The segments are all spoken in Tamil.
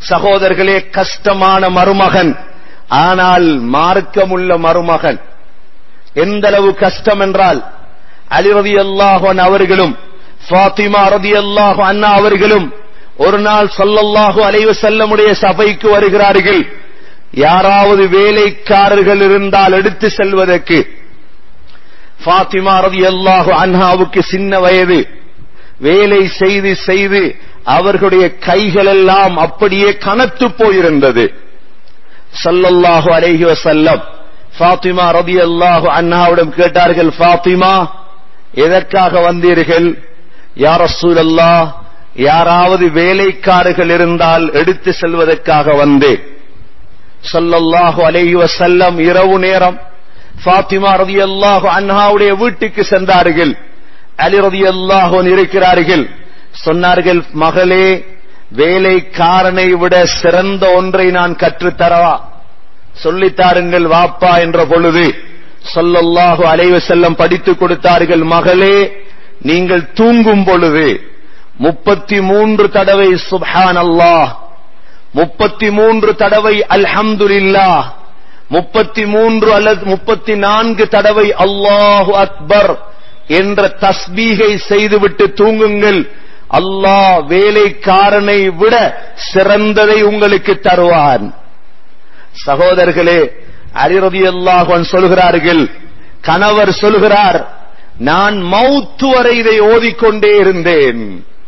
சகோதரர்களே கஷ்டமான மருமகன் ஆனால் மார்க்கமுள்ள மருமகன் எந்த அளவு கஷ்டம் என்றால் அலி ரதி அல்லாஹன் அவர்களும் ஃபாத்திமா ரதி அல்லாஹு அண்ணா அவர்களும் ஒரு நாள் சல்லல்லாஹு அலைவு செல்லமுடைய சபைக்கு வருகிறார்கள் யாராவது வேலைக்காரர்கள் இருந்தால் எடுத்து செல்வதற்கு ஃபாத்திமா ரதி அல்லாஹு அன்ஹாவுக்கு சின்ன வயது வேலை செய்து செய்து அவர்களுடைய கைகள் எல்லாம் அப்படியே கனத்து போயிருந்தது சல்லல்லாஹு அலைஹி வசல்லம் ஃபாத்திமா ரதி அல்லாஹு அண்ணாவிடம் கேட்டார்கள் ஃபாத்திமா எதற்காக வந்தீர்கள் யார் ரசூலல்லா யாராவது வேலைக்காரர்கள் இருந்தால் எடுத்து செல்வதற்காக வந்தேன் சல்லல்லாஹு அலைஹி வசல்லம் இரவு நேரம் ஃபாத்திமா ரதி அல்லாஹு அன்ஹாவுடைய வீட்டுக்கு சென்றார்கள் அலி ரதி அல்லாஹன் இருக்கிறார்கள் சொன்னார்கள் மகளே வேலைக்காரனை விட சிறந்த ஒன்றை நான் கற்றுத்தரவா சொல்லித்தாருங்கள் வாப்பா என்ற பொழுது சொல்லல்லாஹு அலைவ செல்லம் படித்துக் கொடுத்தார்கள் மகளே நீங்கள் தூங்கும் பொழுது முப்பத்தி மூன்று தடவை சுப்ஹான் அல்லாஹ் முப்பத்தி மூன்று தடவை அல்ஹம்துலில்லா முப்பத்தி மூன்று அல்லது முப்பத்தி நான்கு தடவை அல்லாஹு அக்பர் என்ற தஸ்பீகை செய்துவிட்டு தூங்குங்கள் அல்லாஹ் வேலைக்காரனை விட சிறந்ததை உங்களுக்கு தருவான் சகோதரர்களே அரிரதி அல்லாஹன் சொல்கிறார்கள் கணவர் சொல்கிறார் நான் மௌத்து வரை இதை ஓதிக்கொண்டே இருந்தேன்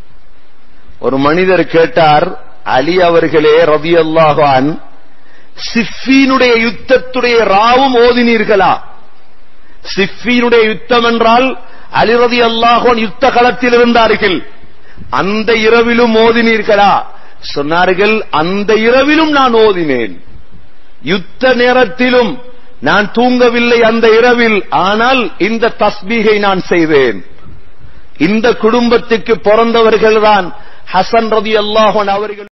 ஒரு மனிதர் கேட்டார் அலி அவர்களே ரதி அல்லாஹான் சிஃபீனுடைய யுத்தத்துடைய ராவும் ஓதினீர்களா சிஃபீனுடைய யுத்தம் என்றால் அலிரதி அல்லாஹோன் யுத்த களத்தில் இருந்தார்கள் அந்த இரவிலும் ஓதினீர்களா சொன்னார்கள் அந்த இரவிலும் நான் ஓதினேன் யுத்த நேரத்திலும் நான் தூங்கவில்லை அந்த இரவில் ஆனால் இந்த தஸ்பீகை நான் செய்தேன் இந்த குடும்பத்துக்கு பிறந்தவர்கள்தான் ஹசன் ரதி அல்லாஹன் அவர்கள்